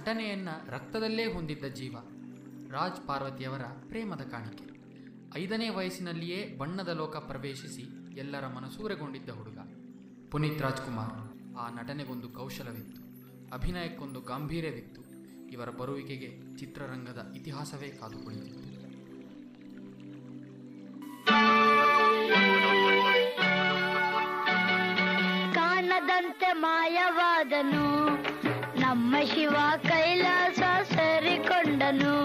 ನಟನೆಯನ್ನ ರಕ್ತದಲ್ಲೇ ಹೊಂದಿದ್ದ ಜೀವ ರಾಜ್ ಪಾರ್ವತಿಯವರ ಪ್ರೇಮದ ಕಾಣಿಕೆ ಐದನೇ ವಯಸ್ಸಿನಲ್ಲಿಯೇ ಬಣ್ಣದ ಲೋಕ ಪ್ರವೇಶಿಸಿ ಎಲ್ಲರ ಮನಸೂರೆಗೊಂಡಿದ್ದ ಹುಡುಗ ಪುನೀತ್ ರಾಜ್ಕುಮಾರ್ ಆ ನಟನೆಗೊಂದು ಕೌಶಲವಿತ್ತು ಅಭಿನಯಕ್ಕೊಂದು ಗಾಂಭೀರ್ಯವಿತ್ತು ಇವರ ಬರುವಿಕೆಗೆ ಚಿತ್ರರಂಗದ ಇತಿಹಾಸವೇ ಕಾದು ಕುಳಿತಿತ್ತು ಕಾಣದಂತೆ ಮಾಯವಾದನು ನಮ್ಮ ಶಿವ ಕೈಲಾಸ ಸರಿಕೊಂಡನು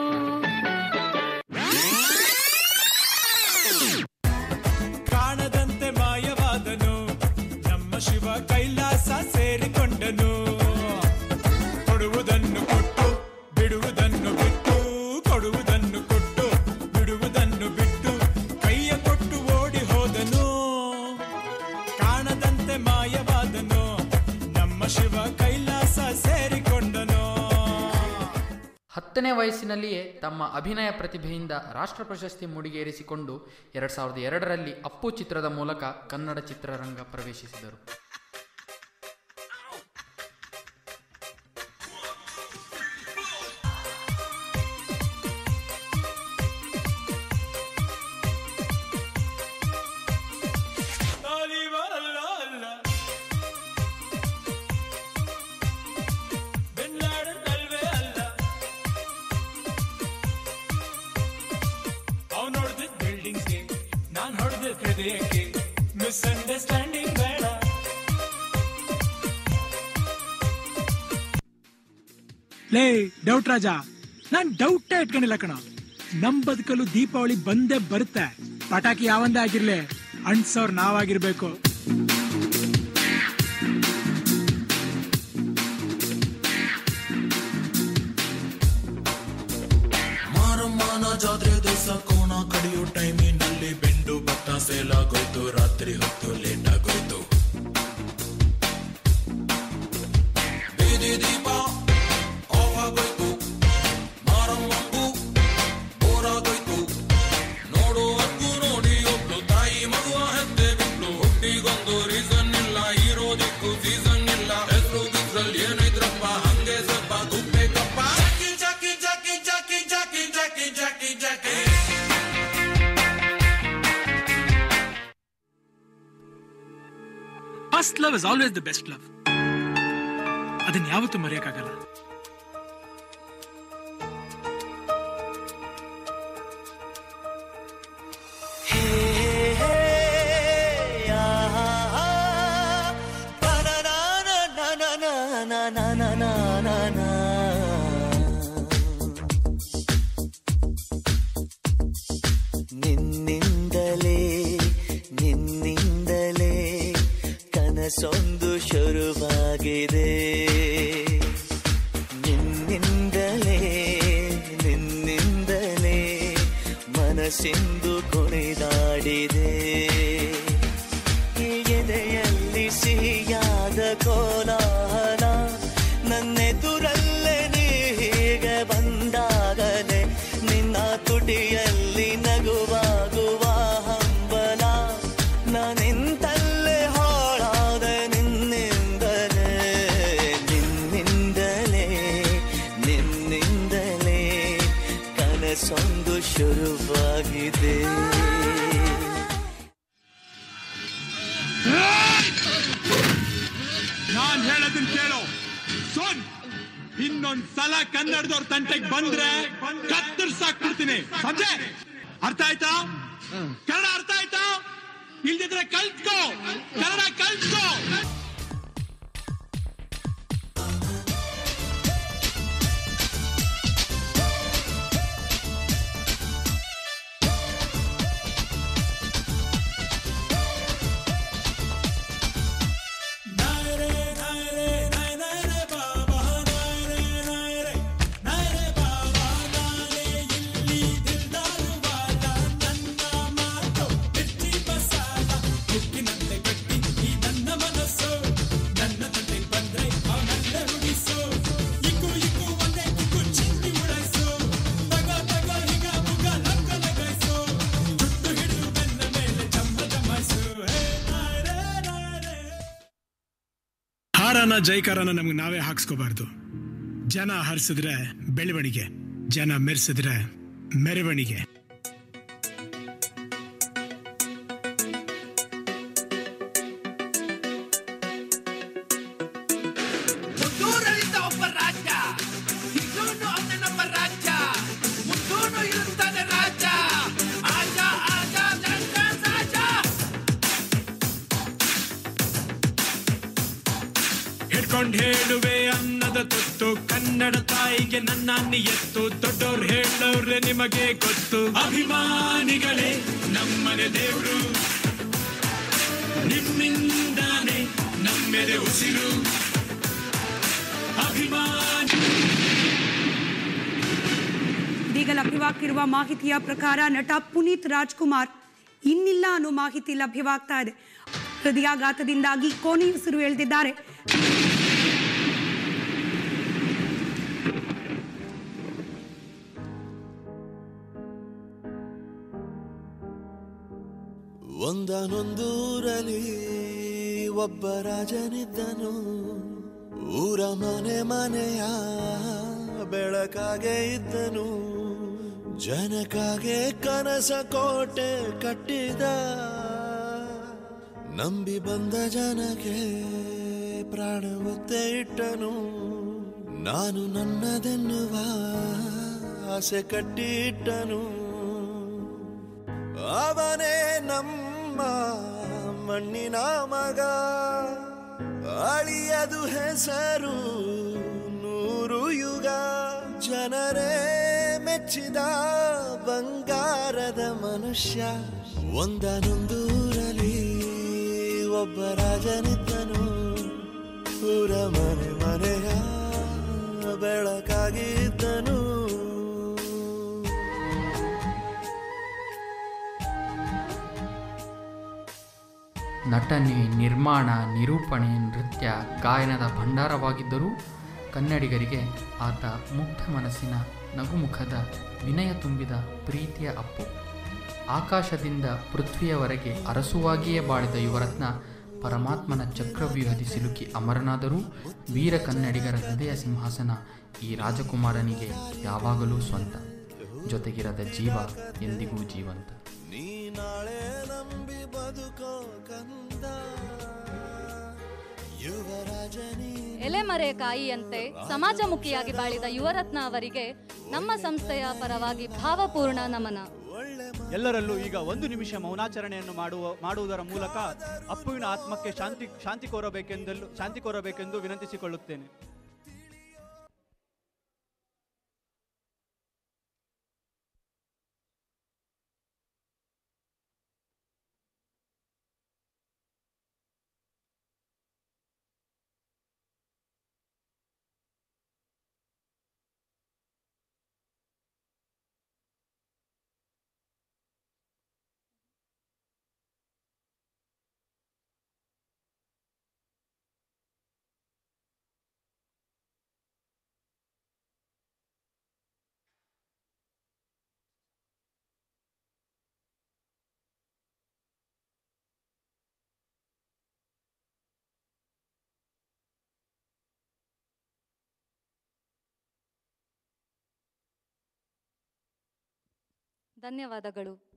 ಕಾಣದಂತೆ ಮಾಯವಾದನು ನಮ್ಮ ಶಿವ ಕೈಲಾಸ ಸೇರಿಕೊಂಡನು ಕೊಡುವುದನ್ನು ಕೊಟ್ಟು ಬಿಡುವುದನ್ನು ಬಿಟ್ಟು ಕೊಡುವುದನ್ನು ಕೊಟ್ಟು ಬಿಡುವುದನ್ನು ಬಿಟ್ಟು ಕೈಯ ಕೊಟ್ಟು ಓಡಿ ಹೋದನು ಕಾಣದಂತೆ ಮಾಯವಾದನು ನಮ್ಮ ಶಿವ ಕೈಲಾಸ ಸೇರಿಕೊಂಡನು ಹತ್ತನೇ ವಯಸ್ಸಿನಲ್ಲಿಯೇ ತಮ್ಮ ಅಭಿನಯ ಪ್ರತಿಭೆಯಿಂದ ರಾಷ್ಟ್ರ ಪ್ರಶಸ್ತಿ ಮುಡಿಗೇರಿಸಿಕೊಂಡು ಎರಡು ಸಾವಿರದ ಎರಡರಲ್ಲಿ ಅಪ್ಪು ಚಿತ್ರದ ಮೂಲಕ ಕನ್ನಡ ಚಿತ್ರರಂಗ ಪ್ರವೇಶಿಸಿದರು ಅಲ್ಲ ಅಲ್ಲ ಬಿನ್ ಲಾಡನ್ ಅಲ್ವೇ ಅಲ್ಲ ಅವನು ಹೊಡೆದಿದ್ದ ಬಿಲ್ಡಿಂಗ್ಗೆ ನಾನ್ ಹೊಡೆದಿದ್ದ ಹೃದಯಕ್ಕೆ ಮಿಸ್ಅಂಡರ್ಸ್ಟ್ಯಾಂಡಿಂಗ್ ಬೇಡ ಲೇ ಡೌಟ್ ರಾಜ ನಾನ್ ಡೌಟ್ ಇಟ್ಕೊಂಡಿಲ್ಲ ಕಣ ನಮ್ ಬದುಕಲು ದೀಪಾವಳಿ ಬಂದೇ ಬರುತ್ತೆ ಪಟಾಕಿ ಯಾವಂದೇ ಆಗಿರ್ಲಿ ಅಣ್ಸೋರ್ ನಾವಾಗಿರ್ಬೇಕು ಮಾರಮ್ಮನ ಜಾತ್ರೆ ದಿವಸ ಕೋಣ ಕಡಿಯೋ ಟೈಮಿನಲ್ಲಿ ಬೆಂಡು ಭತ್ತ ಸೇಲ್ ಆಗೋಯ್ತು ರಾತ್ರಿ ಹೊತ್ತು ಲೇಟ್ ಆಗೋಯ್ತು ಬೀದಿ ದೀಪ ಆಫ್ ಆಗೋಯ್ತು ಮಾರಮ್ಮಂಗೂ ಬೋರ್ ಆಗೋಯ್ತು ನೋಡುವಕ್ಕೂ ನೋಡಿ ಒಬ್ಳು ತಾಯಿ ಮಗುವ ಹೆತ್ತೆ ಬಿಟ್ಲು ಹುಟ್ಟಿಗೊಂದು ರೀಸನ್ ಇಲ್ಲ ಇರೋದಿಕ್ಕೂ ಸೀಸನ್ ಇಲ್ಲ ಹೆಸರು ಗಿಸ್ರಲ್ಲಿ ಏನೈತ್ರಪ್ಪ ಹಂಗೆ ಸ್ವಲ್ಪ ಗುಪ್ಪೇಕಪ್ಪ Jackie Jackie Jackie Jackie Jackie Jackie Jackie first love is always the best love ಅದನ್ನ ಯಾವತ್ತೂ ಮರೆಯಕ್ಕಾಗಲ್ಲ ನಿನ್ನಿಂದಲೇ ನಿನ್ನಿಂದಲೇ ಕನಸೊಂದು ಶುರುವಾಗಿದೆ ನಿನ್ನಿಂದಲೇ ನಿನ್ನಿಂದಲೇ ಮನಸ್ಸಿಂದು ಕುಣಿದಾಡಿದೆ ಈ ಎದೆಯಲ್ಲಿ ಸಿಹಿಯಾದ ಕೋಲಾಹಲ ನನ್ನೆದುರಲ್ಲೇ ನೀ ಹೀಗೆ ಬಂದಾಗಲೇ ನಿನ್ನ ತುಟಿಯಲ್ಲಿ ನಗುವಾಗುವ ಹಂಬಲ ನಾನಿಂತಲ್ಲೇ ಹಾಳಾದ ನಿನ್ನಿಂದಲೇ ನಿನ್ನಿಂದಲೇ ನಿನ್ನಿಂದಲೇ ಕನಸೊಂದು ಶುರುವಾಗಿದೆ ನಾನ್ ಹೇಳೋದನ್ನ ಕೇಳು ಸೋನ್ ಇನ್ನೊಂದ್ ಸಲ ಕನ್ನಡದವ್ರ ತಂಟೆಗೆ ಬಂದ್ರೆ ಕತ್ತರ್ಸಾಕ್ಬಿಡ್ತೀನಿ ಸಂಜೆ ಅರ್ಥ ಆಯ್ತಾ ಕನ್ನಡ ಅರ್ಥ ಆಯ್ತಾ ಇಲ್ದಿದ್ರೆ ಕಲ್ತ್ಕೋ ಕನ್ನಡ ಕಲ್ತ್ಕೋ ಹಾರನ ಜೈಕಾರನ ನಮ್ಗೆ ನಾವೇ ಹಾಕ್ಸ್ಕೋಬಾರ್ದು ಜನ ಹರಿಸಿದ್ರೆ ಬೆಳವಣಿಗೆ ಜನ ಮೆರೆಸಿದ್ರೆ ಮೆರವಣಿಗೆ ಮುತ್ತೂರಲ್ಲಿದ್ದ ಒಬ್ಬ ರಾಜ ಇನ್ನೂನು ಅವನೇ ನಮ್ಮ ರಾಜ ಮುತ್ತೂನು ಇರುತ್ತಾನೆ ರಾಜ ಆಜ ಆಜ ದಂಡ ರಾಜ ಹಿಡ್ಕೊಂಡ್ ಹೇಳುವೆ ಅನ್ನದ ತುತ್ತು ಕನ್ನಡ ತಾಯಿಗೆ ನನ್ನ ನಿಯತ್ತು ದೊಡ್ಡೋರ್ ಹೇಳೋರೆ ನಿಮಗೆ ಗೊತ್ತು ಅಭಿಮಾನಿಗಳೇ ನಮ್ಮನೆ ದೇವ್ರು ನಿಮ್ಮಿಂದಾನೆ ನಮ್ಮೆದೆ ಉಸಿರು ಅಭಿಮಾನಿ ಇದೀಗ ಲಭ್ಯವಾಗ್ತಿರುವ ಮಾಹಿತಿಯ ಪ್ರಕಾರ ನಟ ಪುನೀತ್ ರಾಜ್ಕುಮಾರ್ ಇನ್ನಿಲ್ಲ ಅನ್ನೋ ಮಾಹಿತಿ ಲಭ್ಯವಾಗ್ತಾ ಇದೆ ಹೃದಯಾಘಾತದಿಂದಾಗಿ ಕೊನೆಯುಸಿರು ಎಳೆದಿದ್ದಾರೆ ಒಂದನೊಂದೂರಲ್ಲಿ ಒಬ್ಬ ರಾಜನಿದ್ದನು ಊರ ಮನೆ ಮನೆಯ ಬೆಳಕಾಗೆ ಇದ್ದನು ಜನಕಾಗೆ ಕನಸ ಕೋಟೆ ಕಟ್ಟಿದ ನಂಬಿ ಬಂದ ಜನಕ್ಕೆ ಪ್ರಾಣ ಒತ್ತೆ ಇಟ್ಟನು ನಾನು ನನ್ನದೆನ್ನುವ ಆಸೆ ಕಟ್ಟಿಟ್ಟನು ಅವನೇ ನಮ್ಮ ಮಣ್ಣಿನ ಮಗ ಅಳಿಯದು ಹೆಸರು ನೂರು ಯುಗ ಜನರೇ ಮೆಚ್ಚಿದ ಬಂಗಾರದ ಮನುಷ್ಯ ಒಂದನೊಂದೂರಲ್ಲಿ ಒಬ್ಬ ರಾಜನಿದ್ದನು ಊರ ಮನೆ ಮನೆಯ ಬೆಳಕಾಗಿದ್ದನು ನಟನೆ ನಿರ್ಮಾಣ ನಿರೂಪಣೆ ನೃತ್ಯ ಗಾಯನದ ಭಂಡಾರವಾಗಿದ್ದರೂ ಕನ್ನಡಿಗರಿಗೆ ಆತ ಮುಗ್ಧ ಮನಸ್ಸಿನ ನಗುಮುಖದ ವಿನಯ ತುಂಬಿದ ಪ್ರೀತಿಯ ಅಪ್ಪು ಆಕಾಶದಿಂದ ಪೃಥ್ವಿಯವರೆಗೆ ಅರಸುವಾಗಿಯೇ ಬಾಳಿದ ಯುವರತ್ನ ಪರಮಾತ್ಮನ ಚಕ್ರವ್ಯೂಹದಿ ಸಿಲುಕಿ ಅಮರನಾದರೂ ವೀರ ಕನ್ನಡಿಗರ ಹೃದಯ ಸಿಂಹಾಸನ ಈ ರಾಜಕುಮಾರನಿಗೆ ಯಾವಾಗಲೂ ಸ್ವಂತ ಜೊತೆಗಿರದ ಜೀವ ಎಂದಿಗೂ ಜೀವಂತ ನೀ ನಾಳೆ ನಂಬಿ ಬದುಕೋ ಕಂದ ಯುವರಾಜನಿ ಎಲೆಮರೆಕಾಯಿಯಂತೆ ಸಮಾಜಮುಖಿಯಾಗಿ ಬಾಳಿದ ಯುವರತ್ನ ಅವರಿಗೆ ನಮ್ಮ ಸಂಸ್ಥೆಯ ಪರವಾಗಿ ಭಾವಪೂರ್ಣ ನಮನ ಎಲ್ಲರಲ್ಲೂ ಈಗ ಒಂದು ನಿಮಿಷ ಮೌನಾಚರಣೆಯನ್ನು ಮಾಡುವ ಮಾಡುವುದರ ಮೂಲಕ ಅಪ್ಪುವಿನ ಆತ್ಮಕ್ಕೆ ಶಾಂತಿ ಶಾಂತಿ ಕೋರಬೇಕೆಂದಲು ಶಾಂತಿ ಕೋರಬೇಕೆಂದು ವಿನಂತಿಸಿಕೊಳ್ಳುತ್ತೇನೆ ಧನ್ಯವಾದಗಳು